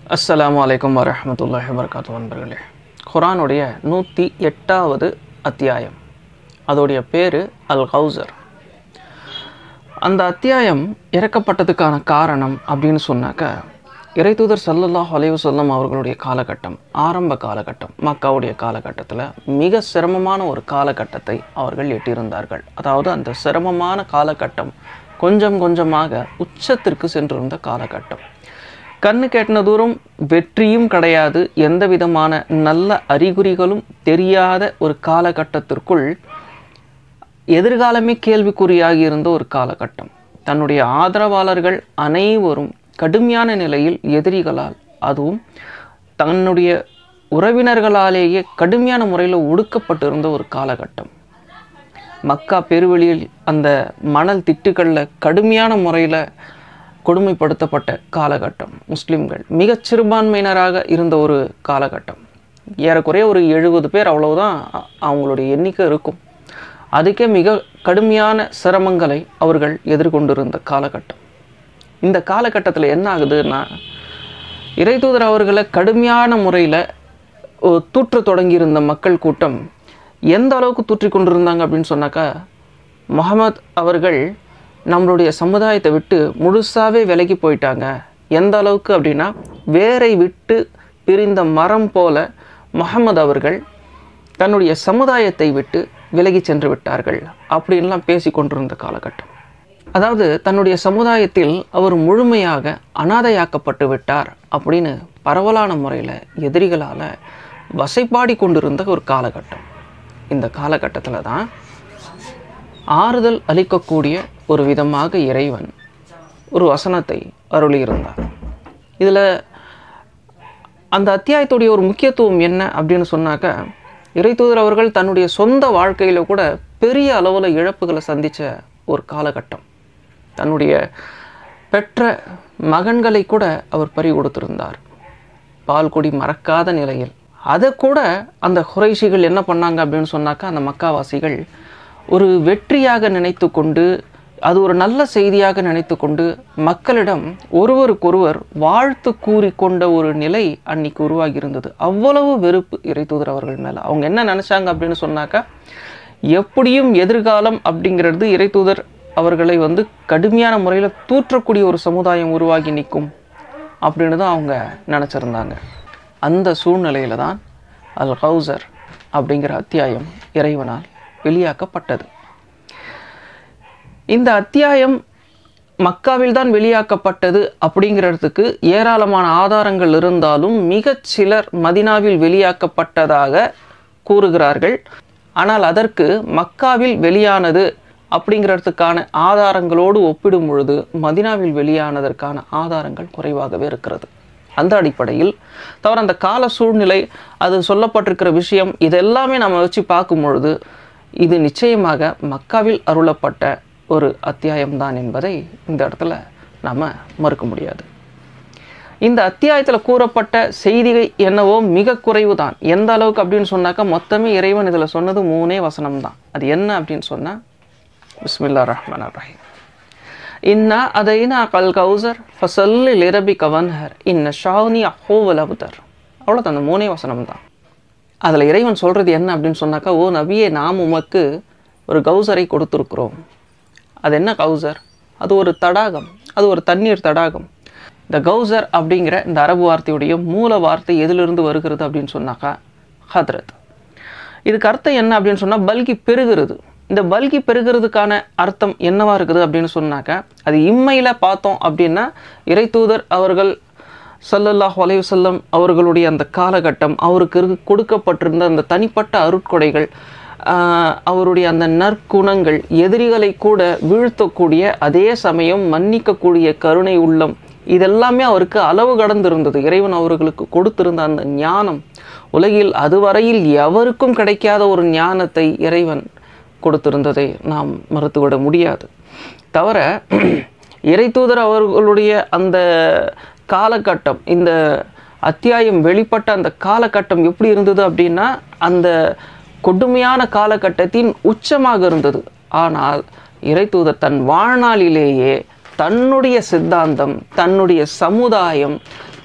அஸ்ஸலாமு அலைக்கும் வரஹ்மத்துல்லாஹி வபரகாத்து நண்பர்களே குரானுடைய நூற்றி எட்டாவது அத்தியாயம் அதோடைய பேர் அல் கௌசர் அந்த அத்தியாயம் இறக்கப்பட்டதுக்கான காரணம் அப்படின்னு சொன்னாக்க இறைத்தூதர் சல்லல்லாஹ் அலைஹி வஸல்லம் அவர்களுடைய காலகட்டம் ஆரம்ப காலகட்டம் மக்காவுடைய காலகட்டத்தில் மிக சிரமமான ஒரு காலகட்டத்தை அவர்கள் எட்டியிருந்தார்கள் அதாவது அந்த சிரமமான காலகட்டம் கொஞ்சம் கொஞ்சமாக உச்சத்திற்கு சென்றிருந்த காலகட்டம் கண்ணு கெட்டின தூரம் வெற்றியும் கிடையாது எந்த விதமான நல்ல அறிகுறிகளும் தெரியாத ஒரு காலகட்டத்திற்குள் எதிர்காலமே கேள்விக்குறியாகி இருந்த ஒரு காலகட்டம் தன்னுடைய ஆதரவாளர்கள் அனைவரும் கடுமையான நிலையில் எதிரிகளால் அதுவும் தன்னுடைய உறவினர்களாலேயே கடுமையான முறையில் ஒடுக்கப்பட்டிருந்த ஒரு காலகட்டம் மக்கா பெருவெளியில் அந்த மணல் திட்டுகளில் கடுமையான முறையில் கொடுமைப்படுத்தப்பட்ட காலகட்டம் முஸ்லிம்கள் மிகச் சிறுபான்மையினராக இருந்த ஒரு காலகட்டம் ஏறக்குறைய ஒரு எழுபது பேர் அவ்வளவுதான் அ- அவங்களுடைய எண்ணிக்கை இருக்கும் அதுக்கே மிக கடுமையான சிரமங்களை அவர்கள் எதிர்கொண்டிருந்த காலகட்டம் இந்த காலகட்டத்தில் என்ன ஆகுதுன்னா இறைதூதர் அவர்களை கடுமையான முறையில் தூற்ற தொடங்கியிருந்த மக்கள் கூட்டம் எந்த அளவுக்கு தூற்றிக் கொண்டிருந்தாங்க அப்படின்னு சொன்னாக்கா முகமது அவர்கள் நம்மளுடைய சமுதாயத்தை விட்டு முழுசாவே விலகி போயிட்டாங்க எந்த அளவுக்கு அப்படின்னா வேரை விட்டு பிரிந்த மரம் போல முகமது அவர்கள் தன்னுடைய சமுதாயத்தை விட்டு விலகி சென்று விட்டார்கள் அப்படின்லாம் பேசி கொண்டிருந்த காலகட்டம் அதாவது தன்னுடைய சமுதாயத்தில் அவர் முழுமையாக அனாதையாக்கப்பட்டு விட்டார் அப்படின்னு பரவலான முறையில் எதிரிகளால் வசைப்பாடி கொண்டிருந்த ஒரு காலகட்டம் இந்த காலகட்டத்தில் தான் ஆறுதல் அளிக்கக்கூடிய ஒரு விதமாக இறைவன் ஒரு வசனத்தை அருளியிருந்தார் இதில் அந்த அத்தியாயத்துடைய ஒரு முக்கியத்துவம் என்ன அப்படின்னு சொன்னாக்க இறைத்தூதர் அவர்கள் தன்னுடைய சொந்த வாழ்க்கையில் கூட பெரிய அளவில் இழப்புகளை சந்தித்த ஒரு காலகட்டம் தன்னுடைய பெற்ற மகன்களை கூட அவர் பறி கொடுத்திருந்தார் பால்குடி மறக்காத நிலையில் அதை கூட அந்த குறைஷிகள் என்ன பண்ணாங்க அப்படின்னு சொன்னாக்கா அந்த மக்காவாசிகள் ஒரு வெற்றியாக நினைத்து கொண்டு அது ஒரு நல்ல செய்தியாக நினைத்து கொண்டு மக்களிடம் ஒருவருக்கொருவர் வாழ்த்து கூறிக்கொண்ட ஒரு நிலை அன்னைக்கு உருவாகி இருந்தது அவ்வளவு வெறுப்பு இறைத்தூதர் அவர்கள் மேலே அவங்க என்ன நினச்சாங்க அப்படின்னு சொன்னாக்கா எப்படியும் எதிர்காலம் அப்படிங்கிறது இறைத்தூதர் அவர்களை வந்து கடுமையான முறையில் தூற்றக்கூடிய ஒரு சமுதாயம் உருவாகி நிற்கும் அப்படின்னு தான் அவங்க நினச்சிருந்தாங்க அந்த சூழ்நிலையில தான் அல் கௌசர் அப்படிங்கிற அத்தியாயம் இறைவனால் வெளியாக்கப்பட்டது இந்த அத்தியாயம் மக்காவில் தான் வெளியாக்கப்பட்டது அப்படிங்கிறதுக்கு ஏராளமான ஆதாரங்கள் இருந்தாலும் மிகச் சிலர் மதினாவில் வெளியாக்கப்பட்டதாக கூறுகிறார்கள் ஆனால் அதற்கு மக்காவில் வெளியானது அப்படிங்கிறதுக்கான ஆதாரங்களோடு ஒப்பிடும் பொழுது மதினாவில் வெளியானதற்கான ஆதாரங்கள் குறைவாகவே இருக்கிறது அந்த அடிப்படையில் தவிர அந்த கால சூழ்நிலை அது சொல்லப்பட்டிருக்கிற விஷயம் இதெல்லாமே நம்ம வச்சு பார்க்கும் பொழுது இது நிச்சயமாக மக்காவில் அருளப்பட்ட ஒரு அத்தியாயம்தான் என்பதை இந்த இடத்துல நாம் மறுக்க முடியாது இந்த அத்தியாயத்தில் கூறப்பட்ட செய்திகை என்னவோ மிக குறைவு தான் எந்த அளவுக்கு அப்படின்னு சொன்னாக்கா மொத்தமே இறைவன் இதில் சொன்னது மூணே வசனம் தான் அது என்ன அப்படின்னு சொன்னால் பிஸ்மில்லா ரஹ்மான் ரஹீம் இன்னா அதைனா கல் கௌசர் ஃபசல்லி லிரபி கவன்ஹர் இன்ன ஷாவுனி அஹோவல் அபுதர் அவ்வளோதான் அந்த மூணே வசனம் தான் அதில் இறைவன் சொல்கிறது என்ன அப்படின்னு சொன்னாக்கா ஓ நபியே நாம் உமக்கு ஒரு கௌசரை கொடுத்துருக்குறோம் அது என்ன கௌசர் அது ஒரு தடாகம் அது ஒரு தண்ணீர் தடாகம் இந்த கௌசர் அப்படிங்கிற இந்த அரபு வார்த்தையுடைய மூல வார்த்தை எதிலிருந்து வருகிறது அப்படின்னு சொன்னாக்கா ஹத்ரத் இதுக்கு அர்த்தம் என்ன அப்படின்னு சொன்னால் பல்கி பெருகிறது இந்த பல்கி பெருகிறதுக்கான அர்த்தம் என்னவா இருக்குது அப்படின்னு சொன்னாக்க அது இம்மையில் பார்த்தோம் அப்படின்னா இறைத்தூதர் அவர்கள் ஸல்லல்லாஹு அலைஹி வஸல்லம் அவர்களுடைய அந்த காலகட்டம் அவருக்கு இருக்கு- கொடுக்கப்பட்டிருந்த அந்த தனிப்பட்ட அருட்கொடைகள் ஆஹ், அவருடைய அந்த நற்குணங்கள் எதிரிகளை கூட வீழ்த்தக்கூடிய அதே சமயம் மன்னிக்கக்கூடிய கருணை உள்ளம் இதெல்லாமே அவருக்கு அளவு கடந்திருந்தது இறைவன் அவர்களுக்கு கொடுத்திருந்த அந்த ஞானம் உலகில் அதுவரையில் எவருக்கும் கிடைக்காத ஒரு ஞானத்தை இறைவன் கொடுத்திருந்ததை நாம் மறுத்துவிட முடியாது தவிர இறைத்தூதர் அவர்களுடைய அந்த காலகட்டம் இந்த அத்தியாயம் வெளிப்பட்ட அந்த காலகட்டம் எப்படி இருந்தது அப்படின்னா அந்த கொடுமையான காலகட்டத்தின் உச்சமாக இருந்தது ஆனால் இறைத்தூதர் தன் வாழ்நாளிலேயே தன்னுடைய சித்தாந்தம் தன்னுடைய சமுதாயம்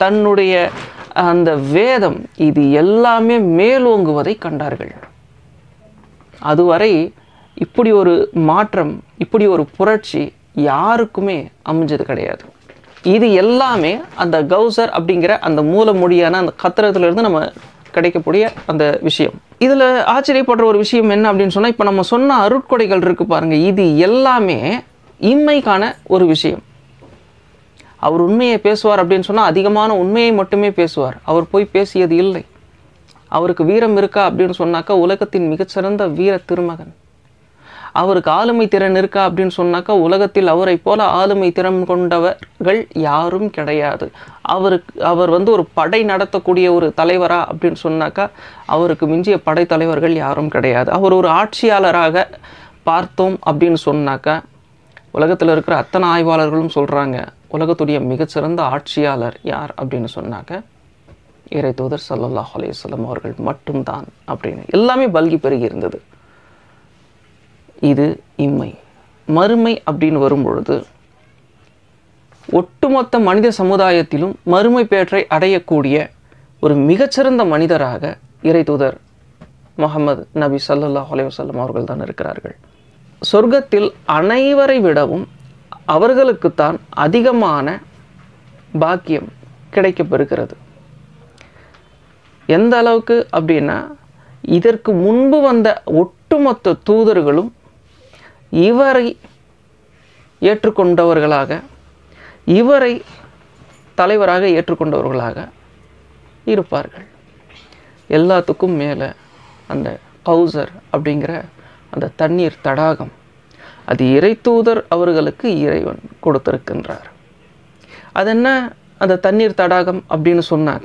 தன்னுடைய அந்த வேதம் இது எல்லாமே மேலோங்குவதை கண்டார்கள் அதுவரை இப்படி ஒரு மாற்றம் இப்படி ஒரு புரட்சி யாருக்குமே அமைஞ்சது கிடையாது இது எல்லாமே அந்த கௌசர் அப்படிங்கிற அந்த மூல மொழியான அந்த கத்திரத்துல இருந்து நம்ம கிடைக்கக்கூடிய அந்த விஷயம் இதில் ஆச்சரியப்படுற ஒரு விஷயம் என்ன அப்படின்னு சொன்னால் இப்போ நம்ம சொன்ன அருட்கொடைகள் இருக்கு பாருங்க இது எல்லாமே இம்மைக்கான ஒரு விஷயம் அவர் உண்மையை பேசுவார் அப்படின்னு சொன்னால் அதிகமான உண்மையை மட்டுமே பேசுவார் அவர் போய் பேசியது இல்லை அவருக்கு வீரம் இருக்கா அப்படின்னு சொன்னாக்கா உலகத்தின் மிகச்சிறந்த வீர திருமகன் அவருக்கு ஆளுமை திறன் இருக்கா அப்படின்னு சொன்னாக்கா உலகத்தில் அவரை போல ஆளுமை திறன் கொண்டவர்கள் யாரும் கிடையாது அவருக்கு அவர் வந்து ஒரு படை நடத்தக்கூடிய ஒரு தலைவரா அப்படின்னு சொன்னாக்கா அவருக்கு மிஞ்சிய படைத்தலைவர்கள் யாரும் கிடையாது அவர் ஒரு ஆட்சியாளராக பார்த்தோம் அப்படின்னு சொன்னாக்கா உலகத்தில் இருக்கிற அத்தனை ஆய்வாளர்களும் சொல்கிறாங்க உலகத்துடைய மிகச்சிறந்த ஆட்சியாளர் யார் அப்படின்னு சொன்னாக்க இறை தூதர் சல்லல்லாஹ் அலையுஸ்லம் அவர்கள் மட்டும்தான் அப்படின்னு எல்லாமே பல்கி பெருகி இருந்தது இது இம்மை மறுமை அப்படின்னு வரும்பொழுது ஒட்டுமொத்த மனித சமுதாயத்திலும் மறுமை பேற்றை அடையக்கூடிய ஒரு மிகச்சிறந்த மனிதராக இறை தூதர் முகமது நபி சல்லல்லாஹ் அலைவசல்லம் அவர்கள் தான் இருக்கிறார்கள் சொர்க்கத்தில் அனைவரை விடவும் அவர்களுக்குத்தான் அதிகமான பாக்கியம் கிடைக்கப்பெறுகிறது எந்த அளவுக்கு அப்படின்னா இதற்கு முன்பு வந்த ஒட்டுமொத்த தூதர்களும் இவரை ஏற்றுக்கொண்டவர்களாக இவரை தலைவராக ஏற்றுக்கொண்டவர்களாக இருப்பார்கள் எல்லாத்துக்கும் மேலே அந்த கௌசர் அப்படிங்கிற அந்த தண்ணீர் தடாகம் அது இறை தூதர் அவர்களுக்கு இறைவன் கொடுத்திருக்கின்றார் அது என்ன அந்த தண்ணீர் தடாகம் அப்படின்னு சொன்னாக்க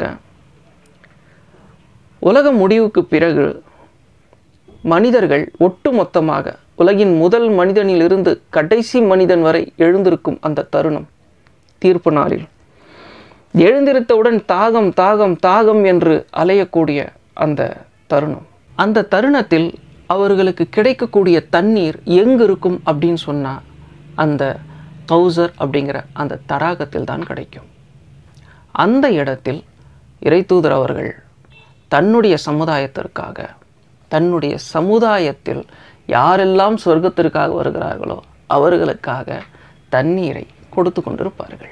உலக முடிவுக்கு பிறகு மனிதர்கள் ஒட்டுமொத்தமாக உலகின் முதல் மனிதனிலிருந்து கடைசி மனிதன் வரை எழுந்திருக்கும் அந்த தருணம் தீர்ப்பு நாளில் எழுந்திருத்தவுடன் தாகம் தாகம் தாகம் என்று அலையக்கூடிய அந்த தருணம் அந்த தருணத்தில் அவர்களுக்கு கிடைக்கக்கூடிய தண்ணீர் எங்கு இருக்கும் அப்படின்னு சொன்னால் அந்த கௌசர் அப்படிங்கிற அந்த தடாகத்தில் தான் கிடைக்கும் அந்த இடத்தில் இறைத்தூதர் அவர்கள் தன்னுடைய சமுதாயத்திற்காக தன்னுடைய சமுதாயத்தில் யாரெல்லாம் சொர்க்கத்திற்காக வருகிறார்களோ அவர்களுக்காக தண்ணீரை கொடுத்து கொண்டிருப்பார்கள்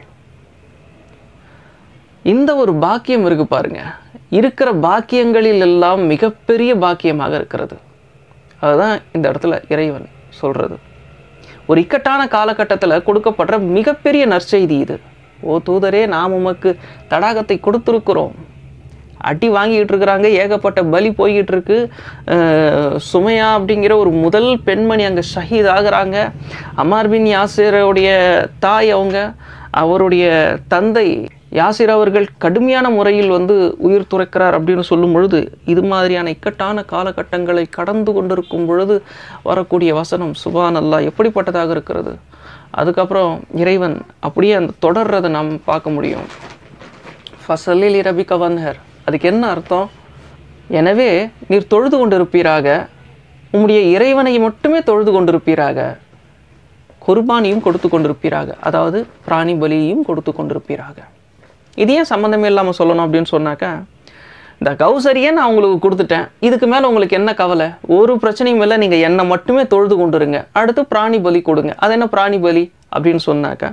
இந்த ஒரு பாக்கியம் இருக்கு பாருங்க இருக்கிற பாக்கியங்களில் எல்லாம் மிகப்பெரிய பாக்கியமாக இருக்கிறது அதுதான் இந்த இடத்துல இறைவன் சொல்றது ஒரு இக்கட்டான காலகட்டத்தில் கொடுக்கப்படுற மிகப்பெரிய நற்செய்தி இது ஓ தூதரே நாம் உமக்கு தடாகத்தை கொடுத்துருக்குறோம் அடி வாங்கிட்டு இருக்கிறாங்க ஏகப்பட்ட பலி போய்கிட்டு இருக்கு அஹ் சுமையா அப்படிங்கிற ஒரு முதல் பெண்மணி அங்கே ஷஹீத் ஆகுறாங்க அமார் பின் யாசிரோடைய தாய் அவங்க அவருடைய தந்தை யாசிர் அவர்கள் கடுமையான முறையில் வந்து உயிர் துறக்கிறார் அப்படின்னு சொல்லும் பொழுது இது மாதிரியான இக்கட்டான காலகட்டங்களை கடந்து கொண்டிருக்கும் பொழுது வரக்கூடிய வசனம் சுபான் அல்லா எப்படிப்பட்டதாக இருக்கிறது அதுக்கப்புறம் இறைவன் அப்படியே அந்த தொடர்றதை நாம் பார்க்க முடியும் ஃபசலில் இரபிக்க வன்ஹர் அதுக்கு என்ன அர்த்தம் எனவே நீர் தொழுது கொண்டிருப்பீராக உம்முடைய இறைவனை மட்டுமே தொழுது கொண்டிருப்பீராக குர்பானியும் கொடுத்து கொண்டிருப்பீராக அதாவது பிராணி பலியையும் கொடுத்து கொண்டிருப்பீராக இது ஏன் சம்மந்தமே இல்லாமல் சொல்லணும் அப்படின்னு சொன்னாக்கா இந்த கௌசரியை நான் உங்களுக்கு கொடுத்துட்டேன் இதுக்கு மேலே உங்களுக்கு என்ன கவலை ஒரு பிரச்சனையும் இல்லை நீங்கள் என்னை மட்டுமே தொழுது கொண்டுருங்க அடுத்து பிராணி பலி கொடுங்க அது என்ன பிராணி பலி அப்படின்னு சொன்னாக்கா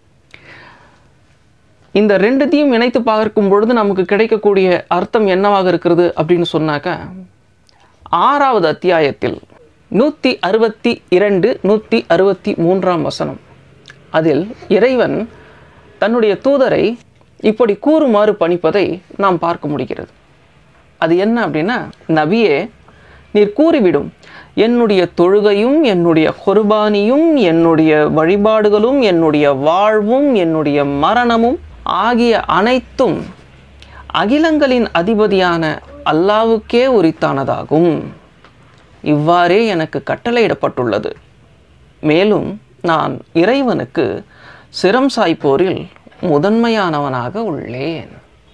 இந்த ரெண்டுத்தையும் இணைத்து பார்க்கும் பொழுது நமக்கு கிடைக்கக்கூடிய அர்த்தம் என்னவாக இருக்கிறது அப்படின்னு சொன்னாக்கா ஆறாவது அத்தியாயத்தில் நூற்றி அறுபத்தி இரண்டு நூற்றி அறுபத்தி மூன்றாம் வசனம் அதில் இறைவன் தன்னுடைய தூதரை இப்படி கூறுமாறு பணிப்பதை நாம் பார்க்க முடிகிறது அது என்ன அப்படின்னா நபியே நீர் கூறிவிடும் என்னுடைய தொழுகையும் என்னுடைய குர்பானியும் என்னுடைய வழிபாடுகளும் என்னுடைய வாழ்வும் என்னுடைய மரணமும் ஆகிய அனைத்தும் அகிலங்களின் அதிபதியான அல்லாவுக்கே உரித்தானதாகும் இவ்வாறே எனக்கு கட்டளையிடப்பட்டுள்ளது மேலும் நான் இறைவனுக்கு சிரம் சாய்ப்போரில் முதன்மையானவனாக உள்ளேன்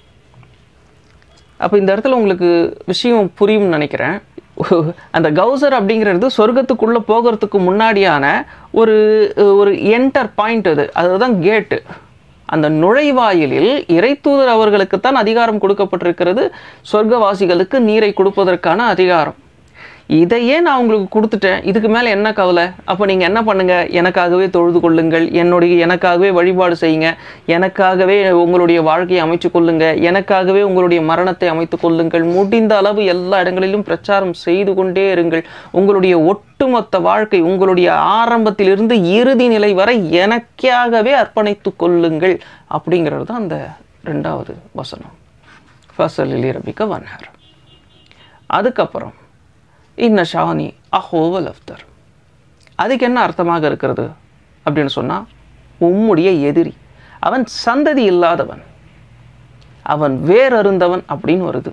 அப்போ இந்த இடத்துல உங்களுக்கு விஷயம் புரியும்னு நினைக்கிறேன் அந்த கௌசர் அப்படிங்கிறது சொர்க்கத்துக்குள்ளே போகிறதுக்கு முன்னாடியான ஒரு ஒரு என்டர் பாயிண்ட் அது அதுதான் கேட்டு அந்த நுழைவாயிலில் இறைத்தூதர் அவர்களுக்குத்தான் அதிகாரம் கொடுக்கப்பட்டிருக்கிறது சொர்க்கவாசிகளுக்கு நீரை கொடுப்பதற்கான அதிகாரம் இதையே நான் உங்களுக்கு கொடுத்துட்டேன் இதுக்கு மேலே என்ன கவலை அப்போ நீங்கள் என்ன பண்ணுங்க எனக்காகவே தொழுது கொள்ளுங்கள் என்னுடைய எனக்காகவே வழிபாடு செய்யுங்க எனக்காகவே உங்களுடைய வாழ்க்கையை அமைச்சு கொள்ளுங்க எனக்காகவே உங்களுடைய மரணத்தை அமைத்து கொள்ளுங்கள் முடிந்த அளவு எல்லா இடங்களிலும் பிரச்சாரம் செய்து கொண்டே இருங்கள் உங்களுடைய ஒட்டுமொத்த வாழ்க்கை உங்களுடைய ஆரம்பத்திலிருந்து இறுதி நிலை வரை எனக்காகவே அர்ப்பணித்து கொள்ளுங்கள் அப்படிங்கிறது தான் அந்த ரெண்டாவது வசனம் ஃபசலில் ரபிக்க வன்ஹர் அதுக்கப்புறம் இன்ன ஷானி அஹோவல் அஃப்தர் அதுக்கு என்ன அர்த்தமாக இருக்கிறது அப்படின்னு சொன்னால் உம்முடைய எதிரி அவன் சந்ததி இல்லாதவன் அவன் வேறறுந்தவன் அப்படின்னு வருது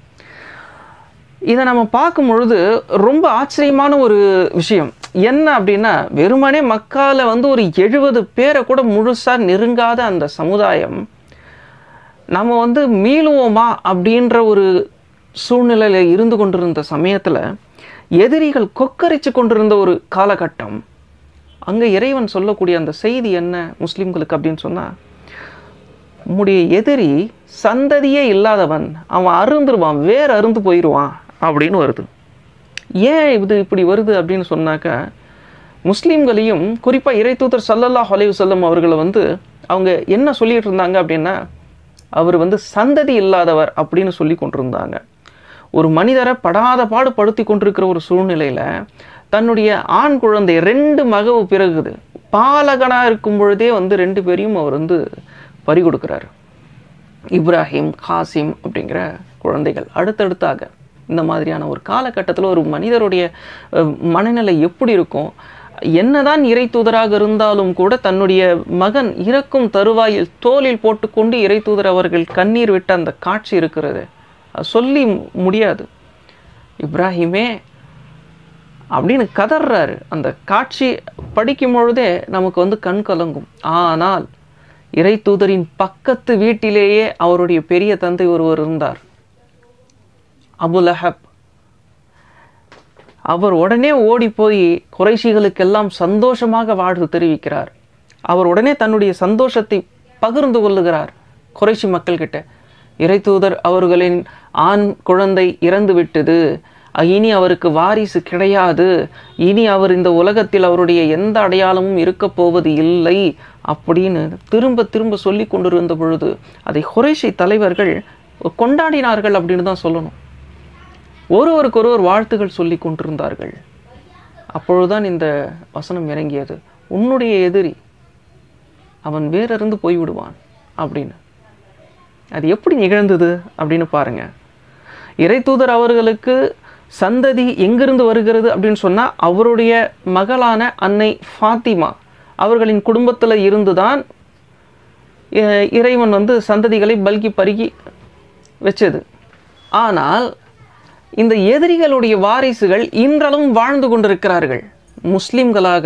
இதை நம்ம பார்க்கும் பொழுது ரொம்ப ஆச்சரியமான ஒரு விஷயம் என்ன அப்படின்னா வெறுமனே மக்கால வந்து ஒரு எழுபது பேரை கூட முழுசாக நெருங்காத அந்த சமுதாயம் நம்ம வந்து மீளுவோமா அப்படின்ற ஒரு சூழ்நிலையில் இருந்து கொண்டிருந்த சமயத்தில் எதிரிகள் கொக்கரிச்சு கொண்டிருந்த ஒரு காலகட்டம் அங்கே இறைவன் சொல்லக்கூடிய அந்த செய்தி என்ன முஸ்லீம்களுக்கு அப்படின்னு சொன்னால் உம்முடைய எதிரி சந்ததியே இல்லாதவன் அவன் அருந்துருவான் வேற அருந்து போயிடுவான் அப்படின்னு வருது ஏன் இது இப்படி வருது அப்படின்னு சொன்னாக்கா முஸ்லீம்களையும் குறிப்பாக இறைத்தூதர் சல்லல்லாஹ் அலைஹி வஸல்லம் அவர்களை வந்து அவங்க என்ன சொல்லிட்டு இருந்தாங்க அப்படின்னா அவர் வந்து சந்ததி இல்லாதவர் அப்படின்னு சொல்லி கொண்டிருந்தாங்க ஒரு மனிதரை படாத பாடு படுத்தி கொண்டிருக்கிற ஒரு சூழ்நிலையில் தன்னுடைய ஆண் குழந்தை ரெண்டு மகவு பிறகுது பாலகனாக இருக்கும் பொழுதே வந்து ரெண்டு பேரையும் அவர் வந்து பறி கொடுக்குறாரு இப்ராஹிம் காசிம் அப்படிங்கிற குழந்தைகள் அடுத்தடுத்தாக இந்த மாதிரியான ஒரு காலகட்டத்தில் ஒரு மனிதருடைய அஹ், மனநிலை எப்படி இருக்கும் என்னதான் இறை தூதராக இருந்தாலும் கூட தன்னுடைய மகன் இறக்கும் தருவாயில் தோலில் போட்டுக்கொண்டு இறை தூதர் அவர்கள் கண்ணீர் விட்ட அந்த காட்சி இருக்கிறது அது சொல்லி முடியாது இப்ராஹிமே அப்படின்னு கதறாரு அந்த காட்சி படிக்கும் பொழுதே நமக்கு வந்து கண் கலங்கும் ஆனால் இறை தூதரின் பக்கத்து வீட்டிலேயே அவருடைய பெரிய தந்தை ஒருவர் இருந்தார் அபுலஹப் அவர் உடனே ஓடி போய் குறைஷிகளுக்கெல்லாம் சந்தோஷமாக வாழ்த்து தெரிவிக்கிறார் அவர் உடனே தன்னுடைய சந்தோஷத்தை பகிர்ந்து கொள்ளுகிறார் குறைஷி மக்கள்கிட்ட இறைத்தூதர் அவர்களின் ஆண் குழந்தை இறந்து விட்டது இனி அவருக்கு வாரிசு கிடையாது இனி அவர் இந்த உலகத்தில் அவருடைய எந்த அடையாளமும் இருக்கப் போவது இல்லை அப்படின்னு திரும்ப திரும்ப சொல்லி கொண்டிருந்த பொழுது அதை குறைஷி தலைவர்கள் கொண்டாடினார்கள் அப்படின்னு தான் சொல்லணும் ஒருவருக்கொருவர் வாழ்த்துகள் சொல்லி கொண்டிருந்தார்கள் அப்பொழுதுதான் இந்த வசனம் இறங்கியது உன்னுடைய எதிரி அவன் வேறிருந்து போய்விடுவான் அப்படின்னு அது எப்படி நிகழ்ந்தது அப்படின்னு பாருங்க இறைத்தூதர் அவர்களுக்கு சந்ததி எங்கிருந்து வருகிறது அப்படின்னு சொன்னால் அவருடைய மகளான அன்னை ஃபாத்திமா அவர்களின் குடும்பத்தில் இருந்துதான் இ- இறைவன் வந்து சந்ததிகளை பல்கி பருகி வச்சது ஆனால் இந்த எதிரிகளுடைய வாரிசுகள் இன்றளவும் வாழ்ந்து கொண்டிருக்கிறார்கள் முஸ்லிம்களாக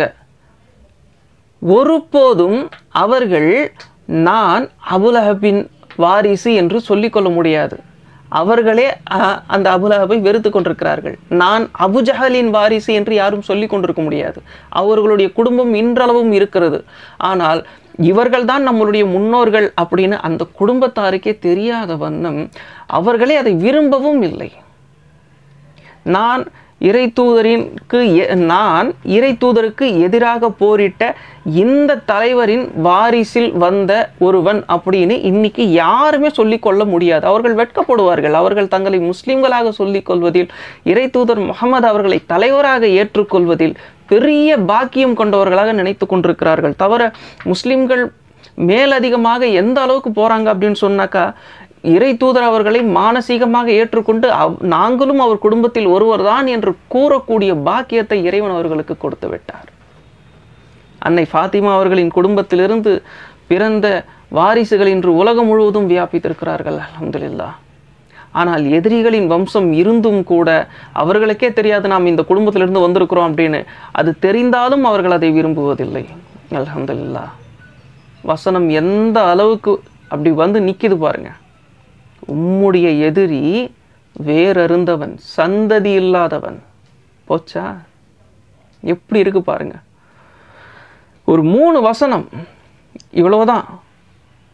ஒருபோதும் அவர்கள் நான் அபுலஹபின் வாரிசு என்று சொல்லிக்கொள்ள முடியாது அவர்களே அஹ், அந்த அபுலஹபை வெறுத்து கொண்டிருக்கிறார்கள் நான் அபுஜஹலின் வாரிசு என்று யாரும் சொல்லிக் கொண்டிருக்க முடியாது அவர்களுடைய குடும்பம் இன்றளவும் இருக்கிறது ஆனால் இவர்கள்தான் நம்மளுடைய முன்னோர்கள் அப்படின்னு அந்த குடும்பத்தாருக்கே தெரியாத வண்ணம் அவர்களே அதை விரும்பவும் இல்லை நான் இறை தூதரிற்கு எ- நான் இறை தூதருக்கு எதிராக போரிட்ட இந்த தலைவரின் வாரிசில் வந்த ஒருவன் அப்படின்னு இன்னைக்கு யாருமே சொல்லிக் கொள்ள முடியாது அவர்கள் வெட்கப்படுவார்கள் அவர்கள் தங்களை முஸ்லிம்களாக சொல்லிக் கொள்வதில் இறை தூதர் முகமது அவர்களை தலைவராக ஏற்றுக்கொள்வதில் பெரிய பாக்கியம் கொண்டவர்களாக நினைத்து கொண்டிருக்கிறார்கள் தவிர முஸ்லிம்கள் மேலதிகமாக எந்த அளவுக்கு போறாங்க அப்படின்னு சொன்னாக்கா இறை தூதர் அவர்களை மானசீகமாக ஏற்றுக்கொண்டு அவ்- நாங்களும் அவர் குடும்பத்தில் ஒருவர்தான் என்று கூறக்கூடிய பாக்கியத்தை இறைவன் அவர்களுக்கு கொடுத்து விட்டார் அன்னை ஃபாத்திமா அவர்களின் குடும்பத்திலிருந்து பிறந்த வாரிசுகள் இன்று உலகம் முழுவதும் வியாபித்திருக்கிறார்கள் அல்ஹம்துலில்லாஹ் ஆனால் எதிரிகளின் வம்சம் இருந்தும் கூட அவர்களுக்கே தெரியாது நாம் இந்த குடும்பத்திலிருந்து வந்திருக்கிறோம் அப்படின்னு அது தெரிந்தாலும் அவர்கள் அதை விரும்புவதில்லை அல்ஹம்துலில்லாஹ் வசனம் எந்த அளவுக்கு அப்படி வந்து நிக்குது பாருங்க உம்முடைய எதிரி வேறறுந்தவன் சந்ததி இல்லாதவன் போச்சா எப்படி இருக்கு பாருங்க ஒரு மூணு வசனம் இவ்வளவுதான்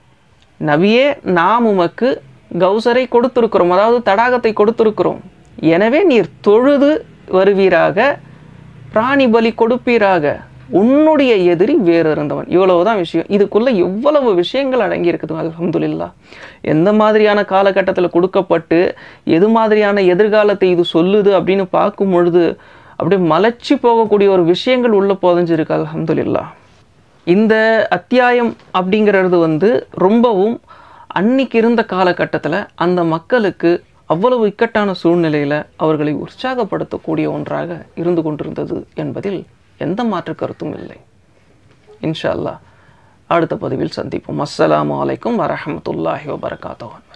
நபியே நாம் உமக்கு கௌசரை கொடுத்திருக்கிறோம் அதாவது தடாகத்தை கொடுத்திருக்கிறோம் எனவே நீர் தொழுது வருவீராக பிராணி பலி கொடுப்பீராக உன்னுடைய எதிரி வேறு இருந்தவன் இவ்வளவுதான் விஷயம் இதுக்குள்ள எவ்வளவு விஷயங்கள் அடங்கி இருக்குது அல்ஹம்துலில்லா எந்த மாதிரியான காலகட்டத்தில் கொடுக்கப்பட்டு எது மாதிரியான எதிர்காலத்தை இது சொல்லுது அப்படின்னு பார்க்கும் பொழுது அப்படியே மலைச்சி போகக்கூடிய ஒரு விஷயங்கள் உள்ள புதஞ்சிருக்கு அல்ஹம்துலில்லா இந்த அத்தியாயம் அப்படிங்கிறது வந்து ரொம்பவும் அன்னைக்கு இருந்த காலகட்டத்தில் அந்த மக்களுக்கு அவ்வளவு இக்கட்டான சூழ்நிலையில் அவர்களை உற்சாகப்படுத்தக்கூடிய ஒன்றாக இருந்து கொண்டிருந்தது என்பதில் எந்த மாற்று கருத்தும் இல்லை இன்ஷா அல்லாஹ் அடுத்த பதிவில் சந்திப்போம் அஸ்ஸலாமு அலைக்கும் வரஹமத்துல்லாஹி வபரகாத்தவன்